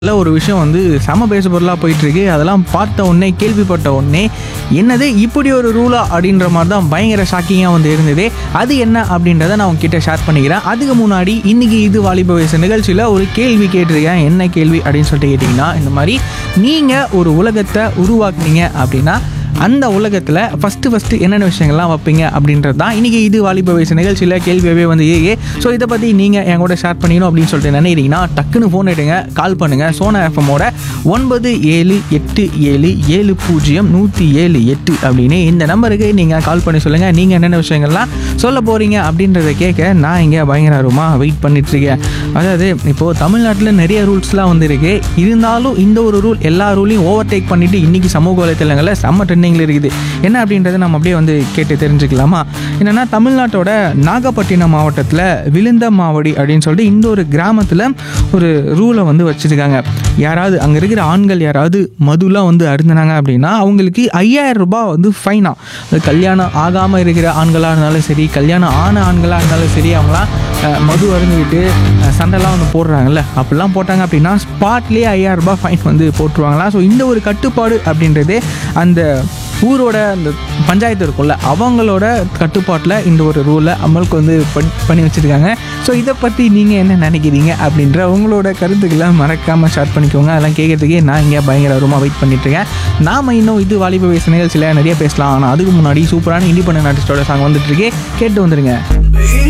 நல்ல ஒரு விஷயம் வந்து செம பேச பொருளாக போயிட்டுருக்கு அதெல்லாம் பார்த்த உடனே கேள்விப்பட்ட உடனே என்னது இப்படி ஒரு ரூலா அப்படின்ற மாதிரி தான் பயங்கர ஷாக்கிங்காக வந்து இருந்தது அது என்ன அப்படின்றத நான் உங்ககிட்ட ஷேர் பண்ணிக்கிறேன் அதுக்கு முன்னாடி இன்னைக்கு இது வாலிப வயசு நிகழ்ச்சியில் ஒரு கேள்வி கேட்டிருக்கேன் என்ன கேள்வி அப்படின்னு சொல்லிட்டு கேட்டிங்கன்னா இந்த மாதிரி நீங்கள் ஒரு உலகத்தை உருவாக்குனீங்க அப்படின்னா அந்த உலகத்தில் ஃபஸ்ட்டு ஃபஸ்ட்டு என்னென்ன விஷயங்கள்லாம் வைப்பீங்க அப்படின்றது தான் இன்றைக்கி இது வாலிப வயசு நிகழ்ச்சியில் கேள்வியாகவே வந்து ஏ ஸோ இதை பற்றி நீங்கள் என் கூட ஷேர் பண்ணிக்கணும் அப்படின்னு சொல்லிட்டு நினைக்கிறீங்கன்னா டக்குன்னு ஃபோன் எடுங்க கால் பண்ணுங்கள் சோனா எஃப்எம்மோட ஒன்பது ஏழு எட்டு ஏழு ஏழு பூஜ்ஜியம் நூற்றி ஏழு எட்டு அப்படின்னு இந்த நம்பருக்கு நீங்கள் கால் பண்ணி சொல்லுங்கள் நீங்கள் என்னென்ன விஷயங்கள்லாம் சொல்ல போகிறீங்க அப்படின்றத கேட்க நான் இங்கே பயங்கர ஆர்வமாக வெயிட் பண்ணிட்டுருக்கேன் அதாவது இப்போது தமிழ்நாட்டில் நிறைய ரூல்ஸ்லாம் வந்து இருக்கு இருந்தாலும் இந்த ஒரு ரூல் எல்லா ரூலையும் ஓவர்டேக் பண்ணிட்டு இன்னைக்கு சமூக வலைத்தளங்களில் செம்ம ட்ரெண்டிங்கில் இருக்குது என்ன அப்படின்றத நம்ம அப்படியே வந்து கேட்டு தெரிஞ்சுக்கலாமா என்னென்னா தமிழ்நாட்டோட நாகப்பட்டினம் மாவட்டத்தில் விழுந்த மாவடி அப்படின்னு சொல்லிட்டு இந்த ஒரு கிராமத்தில் ஒரு ரூலை வந்து வச்சுருக்காங்க யாராவது அங்கே இருக்கிற ஆண்கள் யாராவது மதுலாம் வந்து அருந்தினாங்க அப்படின்னா அவங்களுக்கு ஐயாயிரம் ரூபாய் வந்து ஃபைனா அது கல்யாணம் ஆகாமல் இருக்கிற ஆண்களாக இருந்தாலும் சரி கல்யாணம் ஆன ஆண்களாக இருந்தாலும் சரி அவங்களாம் அஹ், மது அருந்துக்கிட்டு அஹ், சண்டைலாம் வந்து போடுறாங்கல்ல அப்படிலாம் போட்டாங்க அப்படின்னா ஸ்பாட்லேயே ஐயாயிரம் ரூபாய் ஃபைன் வந்து போட்டுருவாங்களாம் ஸோ இந்த ஒரு கட்டுப்பாடு அப்படின்றது அந்த ஊரோட அந்த பஞ்சாயத்து இருக்கும்ல அவங்களோட கட்டுப்பாட்டில் இந்த ஒரு ரூலை அமலுக்கு வந்து பண்- பண்ணி வச்சுருக்காங்க ஸோ இதை பற்றி நீங்கள் என்ன நினைக்கிறீங்க அப்படின்ற உங்களோட கருத்துக்களை மறக்காமல் ஷேர் பண்ணிக்கோங்க அதெல்லாம் கேட்கறதுக்கே நான் இங்கே பயங்கர ரூமாக வெயிட் பண்ணிட்டுருக்கேன் நாம் இன்னும் இது வாலிப வயசு நிகழ்ச்சியில் நிறைய பேசலாம் ஆனால் அதுக்கு முன்னாடி சூப்பரான இண்டிபெண்டன்ட் ஆர்டிஸ்டோட சாங் வந்துட்டு இருக்கே கேட்டு வந்துருங்க